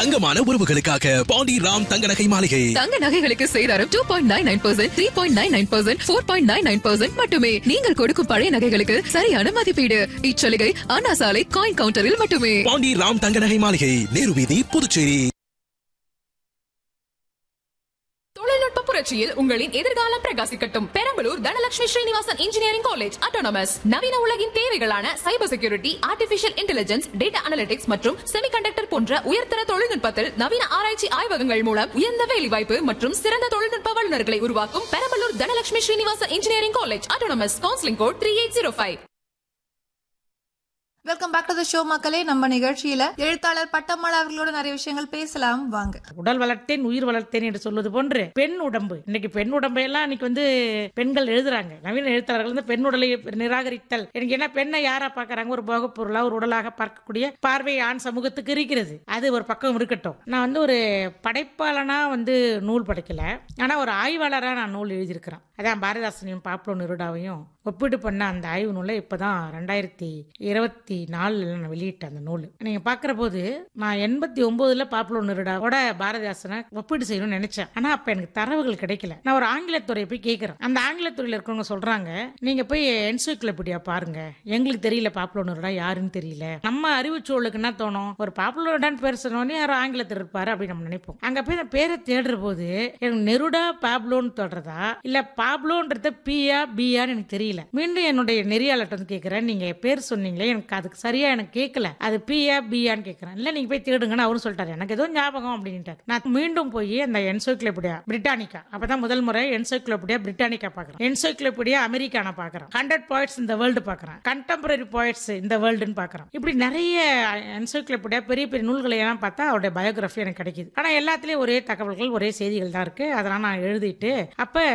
தங்கமான உறவுகளுக்காக பாண்டி ராம் தங்க நகை மாளிகை தங்க நகைகளுக்கு சேதாரம் two point nine nine percent three point nine nine percent four point nine nine percent மட்டுமே நீங்கள் கொடுக்கும் பழைய நகைகளுக்கு சரியான மதிப்பீடு இச்சலுகை அண்ணா சாலை காயின் கவுண்டரில் மட்டுமே பாண்டி ராம் தங்க நகை மாளிகை நேரு வீதி புதுச்சேரி தொழில்நுட்ப புரட்சியில் உங்களின் எதிர்காலம் பிரகாசிக்கட்டும் Perambalur Dhanalakshmi Srinivasan engineering college autonomous நவீன உலகின் தேவைகளான cyber security artificial intelligence data analytics மற்றும் செமிகண்டக்டர் போன்ற உயர்தர தொழில்நுட்பத்தில் நவீன ஆராய்ச்சி ஆய்வகங்கள் மூலம் உயர்ந்த வேலைவாய்ப்பு மற்றும் சிறந்த தொழில்நுட்ப வல்லுநர்களை உருவாக்கும் Perambalur Dhanalakshmi Srinivasan engineering college autonomous counselling code three eight zero five welcome back to the show மக்களே நம்ம நிகழ்ச்சியில எழுத்தாளர் பட்டம்மாள் அவர்களோட நிறைய விஷயங்கள் பேசலாம் வாங்க உடல் வளர்த்தேன் உயிர் வளர்த்தேன் என்று சொல்வது போன்று பெண் உடம்பு இன்னைக்கு பெண் உடம்பை எல்லாம் இன்னைக்கு வந்து பெண்கள் எழுதுறாங்க நவீன எழுத்தாளர்கள் வந்து பெண் உடலை நிராகரித்தல் எனக்கு என்ன பெண்ணை யாரா பார்க்கறாங்க ஒரு போகப் பொருளா ஒரு உடலாக பார்க்கக்கூடிய பார்வை ஆண் சமூகத்துக்கு இருக்கிறது அது ஒரு பக்கம் இருக்கட்டும் நான் வந்து ஒரு படைப்பாளனா வந்து நூல் படைக்கல ஆனா ஒரு ஆய்வாளரா நான் நூல் எழுதியிருக்கிறேன் அதான் பாரதிதாசனையும் பாப்லோ நெருடாவையும் ஒப்பீடு பண்ண அந்த ஆய்வு நூலை இப்பதான் ரெண்டாயிரத்தி இருபத்தி நாலுல நான் வெளியிட்டேன் அந்த நூல் நீங்க பாக்குற போது நான் எண்பத்தி ஒன்பதுல பாப்புலோ நெருடாவோட பாரதிதாசனை ஒப்பீடு செய்யணும்னு நினைச்சேன் ஆனா அப்ப எனக்கு தரவுகள் கிடைக்கல நான் ஒரு ஆங்கிலத்துறையை போய் கேட்கிறேன் அந்த ஆங்கிலத்துறையில இருக்கவங்க சொல்றாங்க நீங்க போய் என்சைக்ளோபீடியா பாருங்க எங்களுக்கு தெரியல பாப்புலோ நெருடா யாருன்னு தெரியல நம்ம அறிவுச்சூழலுக்கு என்ன தோணும் ஒரு பாப்புலோடான்னு பேர் சொன்னோடனே யாரோ ஆங்கிலத்தில் இருப்பாரு அப்படின்னு நம்ம நினைப்போம் அங்க போய் நான் பேரை தேடுற போது எனக்கு நெருடா பாப்லோன்னு தொடறதா இல்ல பாப்லோன்றது பியா பியான்னு எனக்கு தெரியல மீண்டும் என்னுடைய நெறியாளர்கிட்ட வந்து கேட்கிறேன் நீங்க பேர் சொன்னீங்களே எனக்கு அதுக்கு சரியா எனக்கு கேட்கல அது பியா பியான்னு கேட்கறேன் இல்ல நீங்க போய் தேடுங்கன்னு அவரும் சொல்லிட்டாரு எனக்கு ஏதோ ஞாபகம் அப்படின்ட்டாரு நான் மீண்டும் போய் அந்த என்சைக்ளோபீடியா பிரிட்டானிக்கா அப்பதான் முதல் முறை என்சைக்ளோபீடியா பிரிட்டானிக்கா பாக்குறேன் என்சைக்ளோபீடியா அமெரிக்கான பாக்குறேன் ஹண்ட்ரட் பாயிண்ட்ஸ் இந்த வேர்ல்டு பாக்குறேன் கண்டெம்பரரி பாயிண்ட்ஸ் இந்த வேர்ல்டுன்னு பாக்குறேன் இப்படி நிறைய என்சைக்ளோபீடியா பெரிய பெரிய நூல்களை எல்லாம் பார்த்தா அவருடைய பயோகிராஃபி எனக்கு கிடைக்குது ஆனா எல்லாத்துலயும் ஒரே தகவல்கள் ஒரே செய்திகள் தான் இருக்கு அதெல்லாம் நான் எழுதிட்டு அப்ப